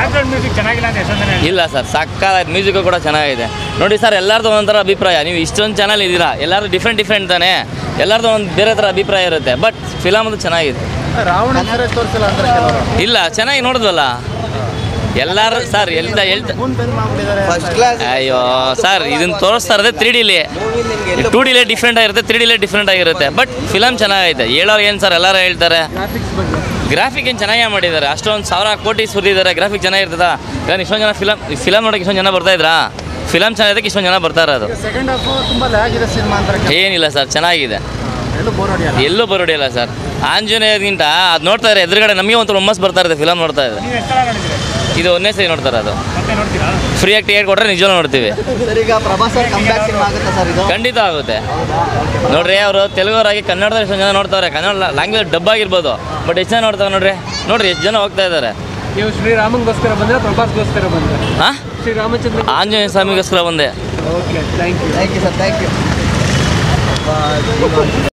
background music ಚೆನ್ನಾಗಿಲ್ಲ ಅಂತ ಎಷ್ಟೊಂದು ಜನ ಇಲ್ಲ ಸರ್ ಸಕ್ಕತ್ತಾಯ್ತು ಮ್ಯೂಸಿಕ್ಕು ಕೂಡ ಚೆನ್ನಾಗಿದೆ ನೋಡಿ ಸರ್ ಎಲ್ಲರದ್ದು ಒಂಥರ ಅಭಿಪ್ರಾಯ ನೀವು ಇಷ್ಟೊಂದು ಚಾನಲ್ ಇದ್ದೀರಾ ಎಲ್ಲರೂ ಡಿಫ್ರೆಂಟ್ ಡಿಫ್ರೆಂಟ್ ತಾನೇ ಎಲ್ಲರದ್ದು ಒಂದು ಬೇರೆ ಥರ ಅಭಿಪ್ರಾಯ ಇರುತ್ತೆ ಬಟ್ ಫಿಲಮ್ ಅದು ಚೆನ್ನಾಗಿದೆ ರಾವಣ ತೋರಿಸಿಲ್ಲ ಅಂದ್ರೆ ಕೆಲವರು ಇಲ್ಲ ಚೆನ್ನಾಗಿ ನೋಡಿದ್ವಲ್ಲ ಎಲ್ಲರೂ ಸರ್ ಎಲ್ದ ಎಲ್ದ ಫಸ್ಟ್ ಕ್ಲಾಸ್ ಅಯ್ಯೋ ಸರ್ ಇದನ್ನ ತೋರಿಸ್ತಾ ಇರೋದೇ ತ್ರೀ ಡಿಲಿ ಟೂ ಡಿಲೇ ಡಿಫ್ರೆಂಟ್ ಆಗಿರುತ್ತೆ ತ್ರೀ ಡಿಲೇ ಡಿಫ್ರೆಂಟ್ ಆಗಿರುತ್ತೆ ಬಟ್ ಫಿಲಮ್ ಚೆನ್ನಾಗೈತೆ ಹೇಳೋರು ಏನು ಸರ್ ಎಲ್ಲರೂ ಹೇಳ್ತಾರೆ ಗ್ರಾಫಿಕ್ ಏನು ಚೆನ್ನಾಗೇ ಮಾಡಿದ್ದಾರೆ ಅಷ್ಟೊಂದು ಸಾವಿರ ಕೋಟಿ ಸುರಿದಿದ್ದಾರೆ ಗ್ರಾಫಿಕ್ ಚೆನ್ನಾಗಿರ್ತದ ಈಗ ಇಷ್ಟೊಂದು ಜನ ಫಿಲಮ್ ಫಿಲಮ್ ನೋಡೋಕೆ ಇಷ್ಟೊಂದು ಜನ ಬರ್ತಾ ಇದ್ರಾ ಫಿಲಮ್ ಚೆನ್ನಾಗಿದ್ದಕ್ಕೆ ಇಷ್ಟೊಂದು ಜನ ಬರ್ತಾ ಇರೋದು ಸೆಕೆಂಡ್ ಹಾಫ್ ತುಂಬಾ ಲ್ಯಾಗ್ ಇದೆ ಸಿನಿಮಾ ಅಂತ ಏನಿಲ್ಲ ಸರ್ ಚೆನ್ನಾಗಿದೆ ಎಲ್ಲೂ ಬೋರ್ ಹೊಡಿಯಲ್ಲ ಎಲ್ಲೂ ಬರೋಡಿಲ್ಲ ಸರ್ ಆಂಜನೇಯರ್ಗಿಂತ ಅದು ನೋಡ್ತಾ ಇದ್ದಾರೆ ಎದುರುಗಡೆ ನಮಗೆ ಒಂಥರ ಹುಮ್ಮಸ್ ಬರ್ತಾ ಇದೆ ಫಿಲಮ್ ನೋಡ್ತಾ ಇದೆ ನೀವು ಎಷ್ಟು ಸಲ ನೋಡಿದ್ದೀರಿ ಇದು ಒಂದೇ ಸರಿ ನೋಡ್ತಾರೆ ಅದು ಮತ್ತೆ ನೋಡ್ತೀರಾ ಫ್ರೀಯಾಗಿ ಟಿಕೆಟ್ ಕೊಟ್ಟರೆ ನಿಜವೂ ನೋಡ್ತೀವಿ ಸರ್ ಈಗ ಪ್ರಭಾಸ್ ಅವ್ರ ಕಂಬ್ಯಾಕ್ ಸಿನಿಮಾ ಆಗುತ್ತೆ ಸರ್ ಇದು ಖಂಡಿತ ಆಗುತ್ತೆ ನೋಡ್ರಿ ಅವರು ತೆಲುಗುವರಾಗಿ ಕನ್ನಡದಲ್ಲಿ ಎಷ್ಟೊಂದು ಜನ ನೋಡ್ತಾವ್ರೆ ಕನ್ನಡ ಲ್ಯಾಂಗ್ವೇಜ್ ಡಬ್ ಆಗಿರ್ಬೋದು ಬಟ್ ಎಷ್ಟು ಜನ ನೋಡ್ತಾವೆ ನೋಡ್ರಿ ನೋಡ್ರಿ ಎಷ್ಟು ಜನ ಹೋಗ್ತಾ ಇದ್ದಾರೆ ನೀವು ಶ್ರೀರಾಮಂಗೋಸ್ಕರ ಬಂದ್ರೆ ಪ್ರಭಾಸ್ಗೋಸ್ಕರ ಬಂದ್ರೆ ಹಾಂ ಶ್ರೀರಾಮಚಂದ್ರ ಆಂಜನೇಯ ಸ್ವಾಮಿಗೋಸ್ಕರ ಬಂದೆ okay thank you thank you sir thank you